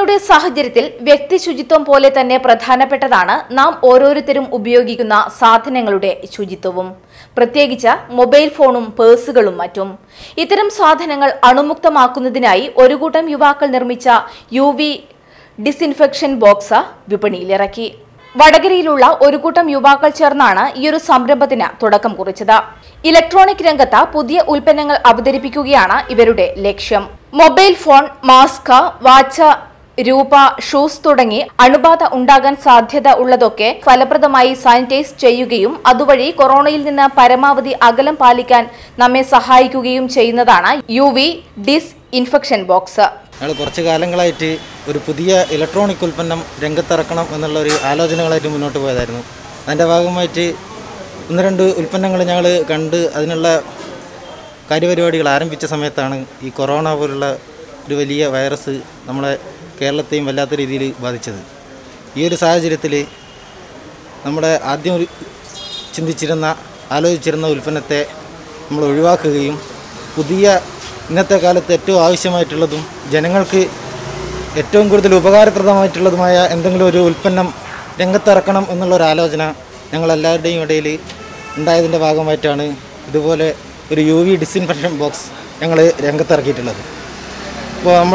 കൊറോണയുടെ സാഹചര്യത്തിൽ വ്യക്തി ശുചിത്വം പോലെ തന്നെ പ്രധാനപ്പെട്ടതാണ് നാം ഓരോരുത്തരും ഉപയോഗിക്കുന്ന സാധനങ്ങളുടെ ശുചിത്വവും പ്രത്യേകിച്ച് മൊബൈൽ ഫോണും പേഴ്സുകളും മറ്റും ഇത്തരം സാധനങ്ങൾ അണുമുക്തമാക്കുന്നതിനായി ഒരു കൂട്ടം യുവാക്കൾ നിർമ്മിച്ച യു വി ഡിസിൻഫെക്ഷൻ ബോക്സ് വിപണിയിലിറക്കി വടകരയിലുള്ള ഒരു കൂട്ടം യുവാക്കൾ ചേർന്നാണ് ഈയൊരു സംരംഭത്തിന് തുടക്കം കുറിച്ചത് ഇലക്ട്രോണിക് രംഗത്ത് പുതിയ ഉൽപ്പന്നങ്ങൾ അവതരിപ്പിക്കുകയാണ് ഇവരുടെ ലക്ഷ്യം മൊബൈൽ ഫോൺ മാസ്ക് വാച്ച് രൂപ ഷൂസ് തുടങ്ങി അണുബാധ ഉണ്ടാകാൻ സാധ്യത ഉള്ളതൊക്കെ ഫലപ്രദമായി സാനിറ്റൈസ് ചെയ്യുകയും അതുവഴി കൊറോണയിൽ നിന്ന് പരമാവധി അകലം പാലിക്കാൻ നമ്മെ സഹായിക്കുകയും ചെയ്യുന്നതാണ് U V disinfection box ഞങ്ങൾ കുറച്ച് കാലങ്ങളായിട്ട് ഒരു പുതിയ ഇലക്ട്രോണിക് ഉൽപ്പന്നം രംഗത്തിറക്കണം എന്നുള്ള ഒരു ആലോചനകളായിട്ട് മുന്നോട്ട് പോയതായിരുന്നു അതിൻ്റെ ഭാഗമായിട്ട് ഒന്ന് രണ്ട് ഉൽപ്പന്നങ്ങൾ ഞങ്ങൾ കണ്ട് അതിനുള്ള കാര്യപരിപാടികൾ ആരംഭിച്ച സമയത്താണ് ഈ കൊറോണ പോലുള്ള ഒരു വലിയ വൈറസ് നമ്മളെ കേരളത്തെയും വല്ലാത്ത രീതിയിൽ ബാധിച്ചത് ഈ ഒരു സാഹചര്യത്തിൽ നമ്മുടെ ആദ്യം ഒരു ചിന്തിച്ചിരുന്ന ആലോചിച്ചിരുന്ന ഉൽപ്പന്നത്തെ നമ്മൾ ഒഴിവാക്കുകയും പുതിയ ഇന്നത്തെ കാലത്ത് ഏറ്റവും ആവശ്യമായിട്ടുള്ളതും ജനങ്ങൾക്ക് ഏറ്റവും കൂടുതൽ ഉപകാരപ്രദമായിട്ടുള്ളതുമായ എന്തെങ്കിലും ഒരു ഉൽപ്പന്നം രംഗത്തിറക്കണം എന്നുള്ള ഒരു ആലോചന ഞങ്ങളെല്ലാവരുടെയും ഇടയിൽ ഉണ്ടായതിൻ്റെ ഭാഗമായിട്ടാണ് ഇതുപോലെ ഒരു യു വി ഡിസിൻഫെക്ഷൻ ബോക്സ് ഞങ്ങൾ രംഗത്തിറക്കിയിട്ടുള്ളത് ഇപ്പോൾ നമ്മൾ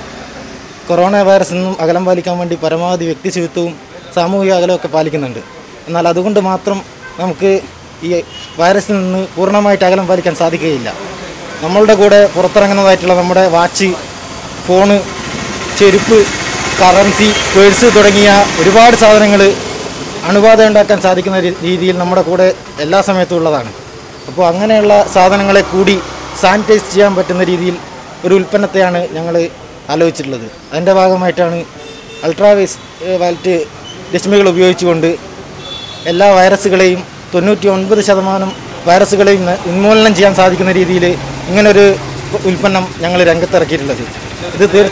കൊറോണ വൈറസിൽ നിന്നും അകലം പാലിക്കാൻ വേണ്ടി പരമാവധി വ്യക്തി ശുചിത്വവും സാമൂഹിക അകലമൊക്കെ പാലിക്കുന്നുണ്ട് എന്നാൽ അതുകൊണ്ട് മാത്രം നമുക്ക് ഈ വൈറസിൽ നിന്ന് പൂർണ്ണമായിട്ട് അകലം പാലിക്കാൻ സാധിക്കുകയില്ല നമ്മളുടെ കൂടെ പുറത്തിറങ്ങുന്നതായിട്ടുള്ള നമ്മുടെ വാച്ച് ഫോണ് ചെരുപ്പ് കറൻസി പേഴ്സ് തുടങ്ങിയ ഒരുപാട് സാധനങ്ങൾ അണുബാധ ഉണ്ടാക്കാൻ സാധിക്കുന്ന രീ- രീതിയിൽ നമ്മുടെ കൂടെ എല്ലാ സമയത്തും ഉള്ളതാണ് അപ്പോൾ അങ്ങനെയുള്ള സാധനങ്ങളെ കൂടി സാനിറ്റൈസ് ചെയ്യാൻ പറ്റുന്ന രീതിയിൽ ഒരു ഉൽപ്പന്നത്തെയാണ് ഞങ്ങൾ ആലോചിച്ചിട്ടുള്ളത് അതിൻ്റെ ഭാഗമായിട്ടാണ് അൾട്രാവൈസ് വാലറ്റ് രശ്മികൾ ഉപയോഗിച്ചുകൊണ്ട് എല്ലാ വൈറസുകളെയും തൊണ്ണൂറ്റി ഒൻപത് ശതമാനം വൈറസുകളെയും ന- ഉന്മൂലനം ചെയ്യാൻ സാധിക്കുന്ന രീതിയിൽ ഇങ്ങനൊരു ഉൽപ്പന്നം ഞങ്ങൾ രംഗത്തിറക്കിയിട്ടുള്ളത് ഇത് തീർ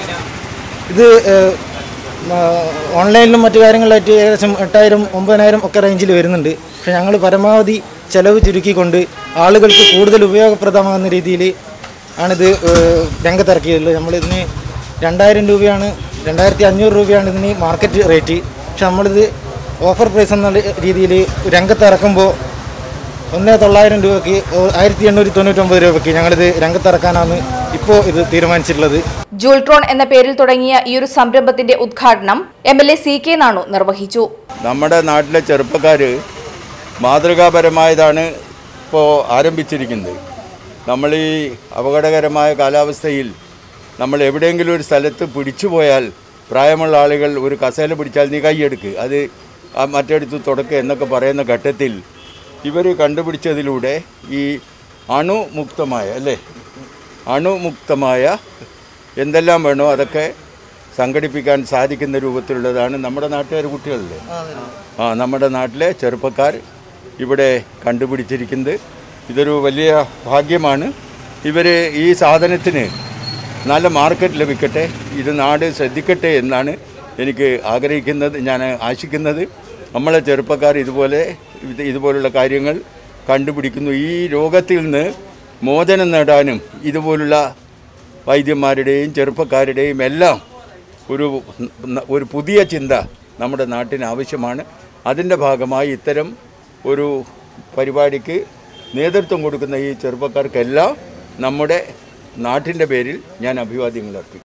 ഇത് ഏഹ്, ആ, ഓൺലൈനിലും മറ്റു കാര്യങ്ങളിലായിട്ട് ഏകദേശം എട്ടായിരം ഒമ്പതിനായിരം ഒക്കെ റേഞ്ചിൽ വരുന്നുണ്ട് പക്ഷെ ഞങ്ങൾ പരമാവധി ചെലവ് ചുരുക്കിക്കൊണ്ട് ആളുകൾക്ക് കൂടുതൽ ഉപയോഗപ്രദമാകുന്ന രീതിയിൽ ആണിത് ഏഹ്, രംഗത്തിറക്കിയിട്ടുള്ളത് നമ്മളിതിന് രണ്ടായിരം രൂപയാണ് രണ്ടായിരത്തി അഞ്ഞൂറ് രൂപയാണ് ഇതിന് മാർക്കറ്റ് റേറ്റ് പക്ഷെ നമ്മളിത് ഓഫർ പ്രൈസ് എന്ന രീതിയിൽ രംഗത്തിറക്കുമ്പോൾ ഒന്ന് തൊള്ളായിരം രൂപയ്ക്ക് ആയിരത്തി എണ്ണൂറ്റി തൊണ്ണൂറ്റൊമ്പത് രൂപയ്ക്ക് ഞങ്ങളിത് രംഗത്തിറക്കാനാണ് ഇപ്പോൾ ഇത് തീരുമാനിച്ചിട്ടുള്ളത് ജൂൾട്രോൺ എന്ന പേരിൽ തുടങ്ങിയ ഈ ഒരു സംരംഭത്തിന്റെ ഉദ്ഘാടനം M L A C K Nanu നിർവഹിച്ചു നമ്മുടെ നാട്ടിലെ ചെറുപ്പക്കാർ മാതൃകാപരമായതാണ് ഇപ്പോൾ ആരംഭിച്ചിരിക്കുന്നത് നമ്മൾ ഈ അപകടകരമായ കാലാവസ്ഥയിൽ നമ്മൾ എവിടെയെങ്കിലും ഒരു സ്ഥലത്ത് പിടിച്ചു പോയാൽ പ്രായമുള്ള ആളുകൾ ഒരു കസേല പിടിച്ചാൽ നീ കൈയെടുക്ക് അത് ആ മറ്റെടുത്ത് തുടക്കുക എന്നൊക്കെ പറയുന്ന ഘട്ടത്തിൽ ഇവർ കണ്ടുപിടിച്ചതിലൂടെ ഈ അണുമുക്തമായ അല്ലേ അണുമുക്തമായ എന്തെല്ലാം വേണോ അതൊക്കെ സംഘടിപ്പിക്കാൻ സാധിക്കുന്ന രൂപത്തിലുള്ളതാണ് നമ്മുടെ നാട്ടുകാർ കുട്ടികളിലെ ആ നമ്മുടെ നാട്ടിലെ ചെറുപ്പക്കാർ ഇവിടെ കണ്ടുപിടിച്ചിരിക്കുന്നത് ഇതൊരു വലിയ ഭാഗ്യമാണ് ഇവർ ഈ സാധനത്തിന് നല്ല മാർക്കറ്റ് ലഭിക്കട്ടെ ഇത് നാട് ശ്രദ്ധിക്കട്ടെ എന്നാണ് എനിക്ക് ആഗ്രഹിക്കുന്നത് ഞാൻ ആശിക്കുന്നത് നമ്മളെ ചെറുപ്പക്കാർ ഇതുപോലെ ഇത് ഇതുപോലുള്ള കാര്യങ്ങൾ കണ്ടുപിടിക്കുന്നു ഈ രോഗത്തിൽ നിന്ന് മോചനം നേടാനും ഇതുപോലുള്ള വൈദ്യന്മാരുടെയും ചെറുപ്പക്കാരുടെയും എല്ലാം ഒരു ഒരു പുതിയ ചിന്ത നമ്മുടെ നാട്ടിന് ആവശ്യമാണ് അതിൻ്റെ ഭാഗമായി ഇത്തരം ഒരു പരിപാടിക്ക് നേതൃത്വം കൊടുക്കുന്ന ഈ ചെറുപ്പക്കാർക്കെല്ലാം നമ്മുടെ നാട്ടിൻ്റെ പേരിൽ ഞാൻ അഭിവാദ്യങ്ങൾ അർപ്പിക്കും